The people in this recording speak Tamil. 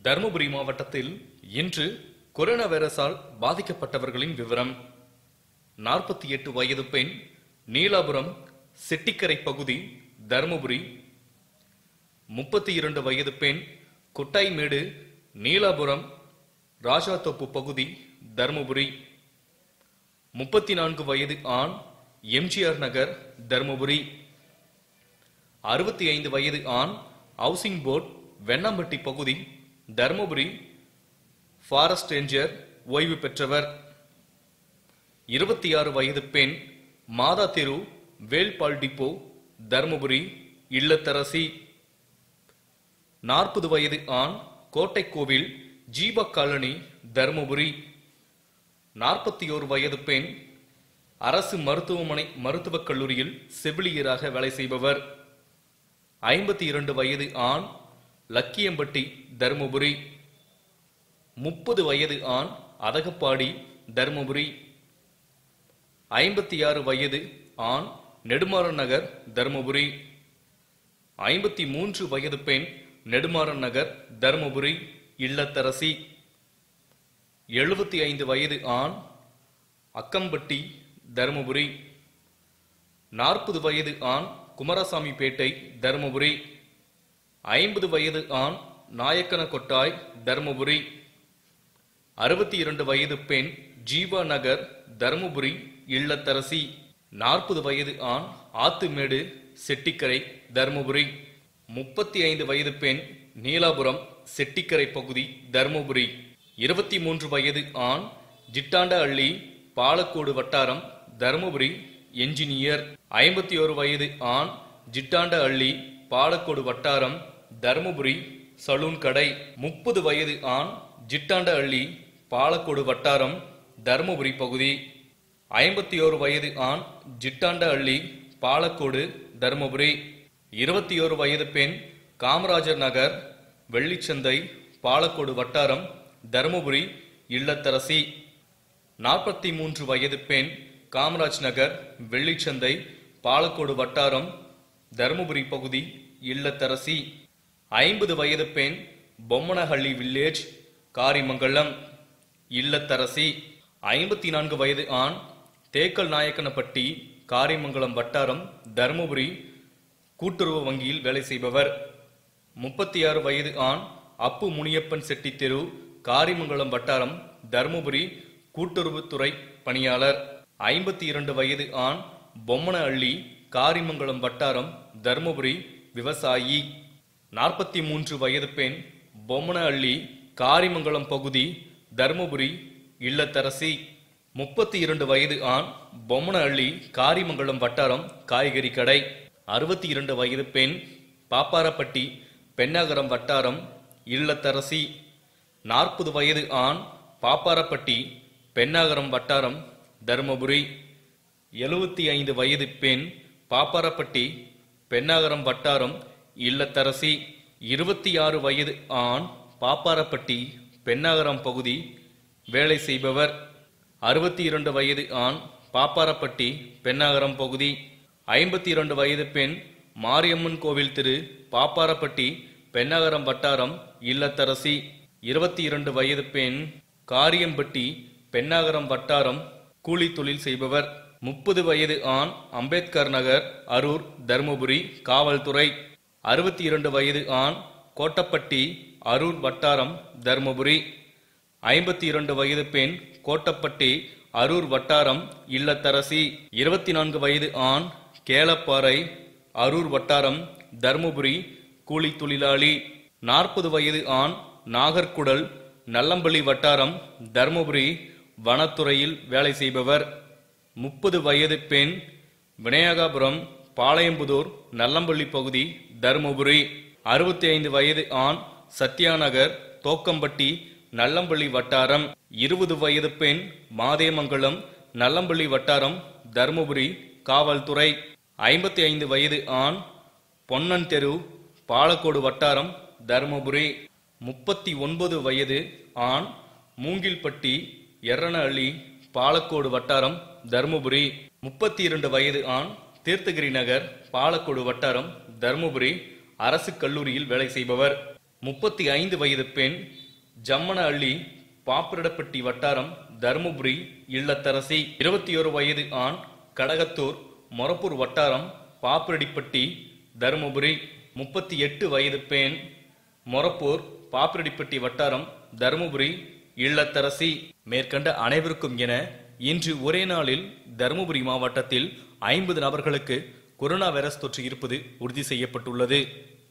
தருமபுரி மாவட்டத்தில் இன்று கொரோனா வைரஸால் பாதிக்கப்பட்டவர்களின் விவரம் நாற்பத்தி எட்டு வயது பெண் நீலாபுரம் செட்டிக்கரை பகுதி தருமபுரி முப்பத்தி இரண்டு வயது பெண் குட்டாய்மேடு நீலாபுரம் ராஜாத்தோப்பு பகுதி தருமபுரி முப்பத்தி நான்கு வயது ஆண் எம்ஜிஆர் நகர் தருமபுரி அறுபத்தி ஐந்து வயது ஆண் ஹவுசிங் போர்ட் வெண்ணாம்பட்டி பகுதி தருமபுரி ஃபாரஸ்ட் ரேஞ்சர் ஓய்வு பெற்றவர் இருபத்தி ஆறு வயது பெண் மாதா தெரு வேல்பால் டிப்போ தருமபுரி இல்லத்தரசி நாற்பது வயது ஆண் கோட்டைக்கோவில் ஜீபா காலனி தருமபுரி நாற்பத்தி ஓரு வயது பெண் அரசு மருத்துவமனை மருத்துவக் கல்லூரியில் செவிலியராக வேலை செய்பவர் ஐம்பத்தி இரண்டு வயது ஆண் லக்கியம்பட்டி தருமபுரி முப்பது வயது ஆண் அதகப்பாடி தருமபுரி ஐம்பத்தி ஆறு வயது ஆண் நெடுமாறன் நகர் தருமபுரி ஐம்பத்தி மூன்று வயது பெண் நெடுமாறன் நகர் தருமபுரி இல்லத்தரசி எழுபத்தி ஐந்து வயது ஆண் அக்கம்பட்டி தருமபுரி நாற்பது வயது ஆண் குமாரசாமி பேட்டை தருமபுரி ஐம்பது வயது ஆண் நாயக்கன கொட்டாய் தருமபுரி அறுபத்தி இரண்டு வயது பெண் ஜீவா நகர் தருமபுரி இல்லத்தரசி நாற்பது வயது ஆண் ஆத்துமேடு செட்டிக்கரை தருமபுரி முப்பத்தி ஐந்து வயது பெண் நீலாபுரம் செட்டிக்கரை பகுதி தருமபுரி இருபத்தி மூன்று வயது ஆண் ஜிட்டாண்ட அள்ளி பாலக்கோடு வட்டாரம் தருமபுரி என்ஜினியர் ஐம்பத்தி ஒரு வயது ஆண் ஜிட்டாண்ட அள்ளி பாலக்கோடு வட்டாரம் தருமபுரி சலூன் கடை முப்பது வயது ஆண் ஜிட்டாண்ட அள்ளி பாலக்கோடு வட்டாரம் தருமபுரி பகுதி ஐம்பத்தி ஓரு வயது ஆண் ஜிட்டாண்ட அள்ளி பாலக்கோடு தருமபுரி இருபத்தி ஓரு வயது பெண் காமராஜர் நகர் வெள்ளிச்சந்தை பாலக்கோடு வட்டாரம் தருமபுரி இல்லத்தரசி நாற்பத்தி மூன்று வயது பெண் காமராஜ் நகர் வெள்ளிச்சந்தை பாலக்கோடு வட்டாரம் தருமபுரி பகுதி இல்லத்தரசி ஐம்பது வயது பெண் பொம்மனஹள்ளி வில்லேஜ் காரிமங்கலம் இல்லத்தரசி ஐம்பத்தி நான்கு வயது ஆண் தேக்கல் நாயக்கனப்பட்டி காரிமங்கலம் வட்டாரம் தருமபுரி கூட்டுறவு வங்கியில் வேலை செய்பவர் முப்பத்தி ஆறு வயது ஆண் அப்பு முனியப்பன் செட்டி தெரு காரிமங்கலம் வட்டாரம் தருமபுரி கூட்டுறவுத்துறை பணியாளர் ஐம்பத்தி இரண்டு வயது ஆண் பொம்மன அள்ளி காரிமங்கலம் வட்டாரம் தருமபுரி விவசாயி நாற்பத்தி மூன்று வயது பெண் பொம்மன அள்ளி காரிமங்கலம் பகுதி தருமபுரி இல்லத்தரசி முப்பத்தி இரண்டு வயது ஆண் பொம்மன அள்ளி காரிமங்கலம் வட்டாரம் காய்கறி கடை அறுபத்தி இரண்டு வயது பெண் பாப்பாரப்பட்டி பெண்ணாகரம் வட்டாரம் இல்லத்தரசி நாற்பது வயது ஆண் பாப்பாரப்பட்டி பெண்ணாகரம் வட்டாரம் தருமபுரி எழுபத்தி ஐந்து வயது பெண் பாப்பாரப்பட்டி பெண்ணாகரம் வட்டாரம் இல்லத்தரசி இருபத்தி ஆறு வயது ஆண் பாப்பாரப்பட்டி பெண்ணாகரம் பகுதி வேலை செய்பவர் அறுபத்தி இரண்டு வயது ஆண் பாப்பாரப்பட்டி பெண்ணாகரம் பகுதி ஐம்பத்தி இரண்டு வயது பெண் மாரியம்மன் கோவில் திரு பாப்பாரப்பட்டி பெண்ணாகரம் வட்டாரம் இல்லத்தரசி இருபத்தி இரண்டு வயது பெண் காரியம்பட்டி பெண்ணாகரம் வட்டாரம் கூலி தொழில் செய்பவர் முப்பது வயது ஆண் அம்பேத்கர் நகர் அரூர் தருமபுரி காவல்துறை அறுபத்தி இரண்டு வயது ஆண் கோட்டப்பட்டி அரூர் வட்டாரம் தருமபுரி ஐம்பத்தி இரண்டு வயது பெண் கோட்டப்பட்டி அரூர் வட்டாரம் இல்லத்தரசி இருபத்தி நான்கு வயது ஆண் கேளப்பாறை அரூர் வட்டாரம் தருமபுரி கூலி தொழிலாளி நாற்பது வயது ஆண் நாகர்குடல் நல்லம்பள்ளி வட்டாரம் தருமபுரி வனத்துறையில் வேலை செய்பவர் முப்பது வயது பெண் விநாயகாபுரம் பாளையம்புதூர் நல்லம்பள்ளி பகுதி தருமபுரி அறுபத்தி ஐந்து வயது ஆண் சத்யாநகர் தோக்கம்பட்டி நல்லம்பள்ளி வட்டாரம் இருபது வயது பெண் மாதேமங்கலம் நல்லம்பள்ளி வட்டாரம் தருமபுரி காவல்துறை ஐம்பத்தி ஐந்து வயது ஆண் பொன்னன் தெரு பாலக்கோடு வட்டாரம் தருமபுரி முப்பத்தி ஒன்பது வயது ஆண் மூங்கில்பட்டி எர்ரனஹள்ளி பாலக்கோடு வட்டாரம் தருமபுரி முப்பத்தி இரண்டு வயது ஆண் தீர்த்தகிரி நகர் பாலக்கோடு வட்டாரம் தருமபுரி அரசு கல்லூரியில் வேலை செய்பவர் முப்பத்தி ஐந்து வயது பெண் ஜம்மன அள்ளி பாப்பிரடப்பட்டி வட்டாரம் தருமபுரி இல்லத்தரசி இருபத்தி ஒரு வயது ஆண் கடகத்தூர் மொரப்பூர் வட்டாரம் பாப்பிரடிப்பட்டி தருமபுரி முப்பத்தி எட்டு வயது பெண் மொரப்பூர் பாப்பிரடிப்பட்டி வட்டாரம் தருமபுரி இல்லத்தரசி மேற்கண்ட அனைவருக்கும் என இன்று ஒரே நாளில் தருமபுரி மாவட்டத்தில் ஐம்பது நபர்களுக்கு கொரோனா வைரஸ் தொற்று இருப்பது உறுதி செய்யப்பட்டுள்ளது